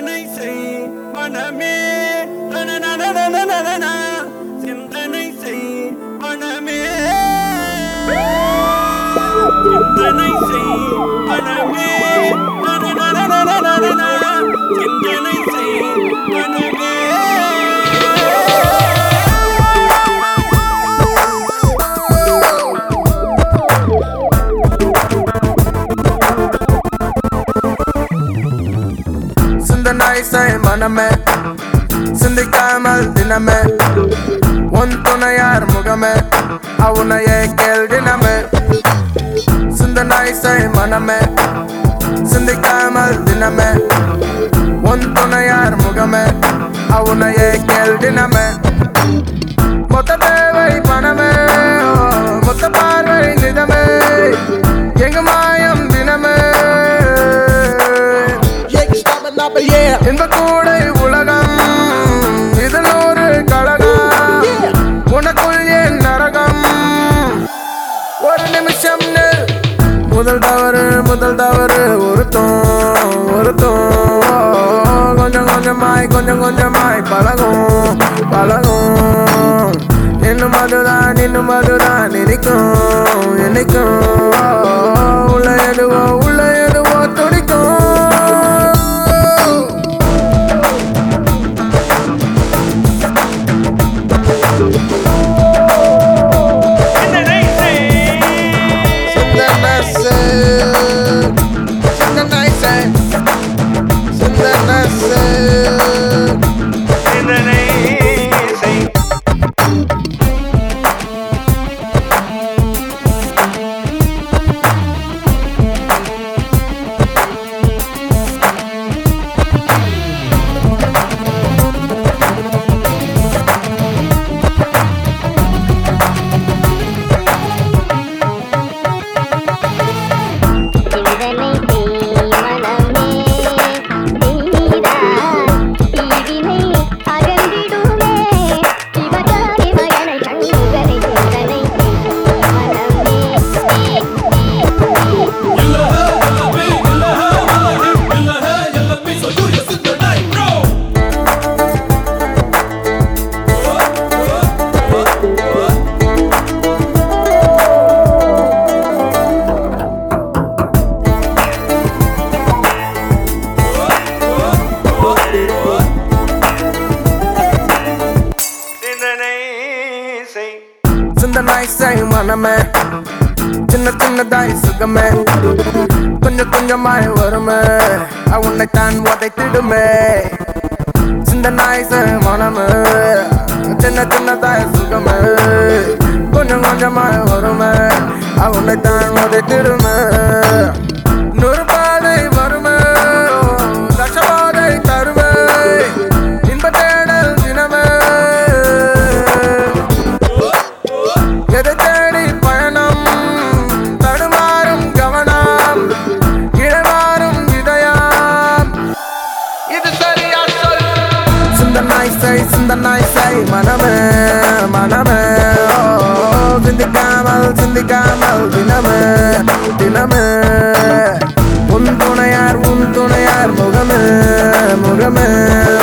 சிந்தனை செய் மனமே நனநனநனநனநன. சிந்தனை செய் மனமே சிந்தனை செய் மனமே நனநனநனநனநன. சிந்தனை செய் மனமே சிந்தனாய் செய் மனமே சிந்திக்காமல் தினமே உன் துணையார் முகமே அவனையே கேள் தினமே சிந்தனாய் செய் மனமே சிந்திக்காமல் தினமே உன் துணையார் முகமே அவனையே கேள் தினமே மொத்த தேவை பணமே ஓ, மொத்த பார்வை நிதமே எங்க மாயம் தினமே இன்ப கூடை உலகம் இதில் ஒரு கழகம் உனக்குள் என் நரகம் ஒரு நிமிஷம் நில். முதல் தவறு முதல் தவறு ஒருத்தம் ஒருத்தம் கொஞ்சம் கொஞ்சமாய் கொஞ்சம் கொஞ்சமாய் பழகும் பழகும் இன்னும் அதுதான் இன்னும் அதுதான் இனிக்கும் இனிக்கும் உள்ள எதுவோ உள்ள எதுவோ துடிக்கும் சிந்தனை செய் சிந்தனை செய் சிந்தனை செய் மனமே தீரா தீவினை அகன்றிடுமே சிவகாமி மகனை கண்ணுகளை சிந்தனை செய் மனமே சிந்தனை செய் சிந்தனாய் செய் மனமே சின்ன சின்னதாய் சுகமே கொஞ்சம் கொஞ்சமாய் வருமே உன்னைத்தான் உதைத்திடுமே சிந்தனாய் செய் மனமே சின்ன சின்னதாய் சுகமே கொஞ்சம் கொஞ்சமாய் வருமே உன்னைத்தான் உதைத்திடுமே நூறு பாதை வருமே தசபாதை தருமே இன்ப தேடல் தினமே எதை தேடி பயணம் தடுமாறும் கவனம் இடமாறும் இதயம் இது சரியா சொல் சிந்தனாய் செய் சிந்தனாய் செய் மனமே மனமே ஓ, சிந்திக்காமல் சிந்திக்காமல் தினமே தினமே உன் துணையார் உன் துணையார் முகமே முகமே